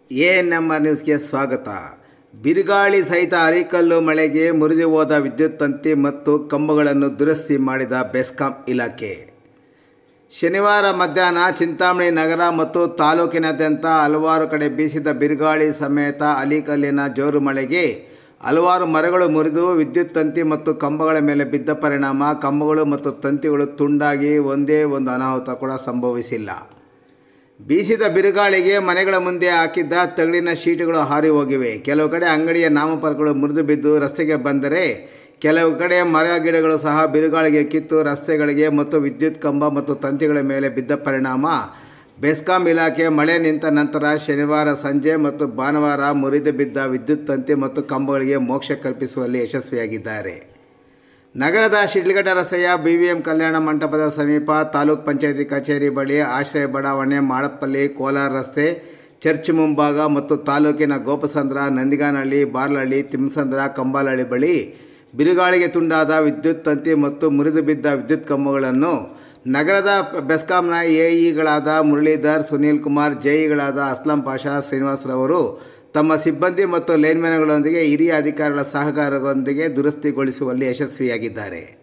A ನಮ್ಮ ನ್ಯೂಸ್ಗೆ ಸ್ವಾಗತ ಬಿರುಗಾಳಿ ಸಹಿತ ಅರಿಕಲ್ಲು ಮಳೆಗೆ ಮುರಿದು ಹೋದ ವಿದ್ಯುತ್ ತಂತಿ ಮತ್ತು ಕಂಬಗಳನ್ನು ದುರಸ್ತಿ ಮಾಡಿದ ಬೆಸ್ಕಾಂ ಇಲಾಖೆ ಶನಿವಾರ ಮಧ್ಯಾಹ್ನ ಚಿಂತಾಮಣಿ ನಗರ ಮತ್ತು ತಾಲೂಕಿನಾದ್ಯಂತ ಹಲವಾರು ಕಡೆ ಬೀಸಿದ ಬಿರುಗಾಳಿ ಸಮೇತ ಅಲಿಕಲ್ಲಿನ ಜೋರು ಮಳೆಗೆ ಹಲವಾರು ಮರಗಳು ಮುರಿದು ವಿದ್ಯುತ್ ತಂತಿ ಮತ್ತು ಕಂಬಗಳ ಮೇಲೆ ಬಿದ್ದ ಪರಿಣಾಮ ಕಂಬಗಳು ಮತ್ತು ತಂತಿಗಳು ತುಂಡಾಗಿ ಒಂದೇ ಒಂದು ಅನಾಹುತ ಕೂಡ ಸಂಭವಿಸಿಲ್ಲ ಬೀಸಿದ ಬಿರುಗಾಳಿಗೆ ಮನೆಗಳ ಮುಂದೆ ಹಾಕಿದ್ದ ತಗಡಿನ ಶೀಟುಗಳು ಹಾರಿ ಹೋಗಿವೆ ಕೆಲವು ಕಡೆ ಅಂಗಡಿಯ ನಾಮಫಲಕಗಳು ಮುರಿದು ಬಿದ್ದು ರಸ್ತೆಗೆ ಬಂದರೆ ಕೆಲವು ಕಡೆ ಮರ ಗಿಡಗಳು ಸಹ ಬಿರುಗಾಳಿಗೆ ಕಿತ್ತು ರಸ್ತೆಗಳಿಗೆ ಮತ್ತು ವಿದ್ಯುತ್ ಕಂಬ ಮತ್ತು ತಂತಿಗಳ ಮೇಲೆ ಬಿದ್ದ ಪರಿಣಾಮ ಬೆಸ್ಕಾಂ ಇಲಾಖೆ ಮಳೆ ನಿಂತ ನಂತರ ಶನಿವಾರ ಸಂಜೆ ಮತ್ತು ಭಾನುವಾರ ಮುರಿದು ಬಿದ್ದ ವಿದ್ಯುತ್ ತಂತಿ ಮತ್ತು ಕಂಬಗಳಿಗೆ ಮೋಕ್ಷ ಕಲ್ಪಿಸುವಲ್ಲಿ ಯಶಸ್ವಿಯಾಗಿದ್ದಾರೆ ನಗರದ ಶಿಡ್ಲಘಟ್ಟ ರಸ್ತೆಯ ಬಿ ವಿ ಎಂ ಕಲ್ಯಾಣ ಮಂಟಪದ ಸಮೀಪ ತಾಲೂಕ್ ಪಂಚಾಯತಿ ಕಚೇರಿ ಬಳಿ ಆಶ್ರಯ ಬಡಾವಣೆ ಮಾಳಪ್ಪಲ್ಲಿ ಕೋಲಾರ ರಸ್ತೆ ಚರ್ಚ್ ಮುಂಭಾಗ ಮತ್ತು ತಾಲೂಕಿನ ಗೋಪಸಂದ್ರ ನಂದಿಗಾನಹಳ್ಳಿ ಬಾರ್ಲಹಳ್ಳಿ ತಿಮ್ಮಸಂದ್ರ ಕಂಬಾಲಹಳ್ಳಿ ಬಳಿ ಬಿರುಗಾಳಿಗೆ ತುಂಡಾದ ವಿದ್ಯುತ್ ತಂತಿ ಮತ್ತು ಮುರಿದು ಬಿದ್ದ ವಿದ್ಯುತ್ ಕಂಬಗಳನ್ನು ನಗರದ ಬೆಸ್ಕಾಂನ ಎಇಗಳಾದ ಮುರಳೀಧರ್ ಸುನೀಲ್ ಕುಮಾರ್ ಜೆಇಗಳಾದ ಅಸ್ಲಂ ಪಾಷಾ ಶ್ರೀನಿವಾಸರವರು ತಮ್ಮ ಸಿಬ್ಬಂದಿ ಮತ್ತು ಲೈನ್ಮ್ಯಾನ್ಗಳೊಂದಿಗೆ ಹಿರಿಯ ಅಧಿಕಾರಿಗಳ ಸಹಕಾರದೊಂದಿಗೆ ದುರಸ್ತಿಗೊಳಿಸುವಲ್ಲಿ ಯಶಸ್ವಿಯಾಗಿದ್ದಾರೆ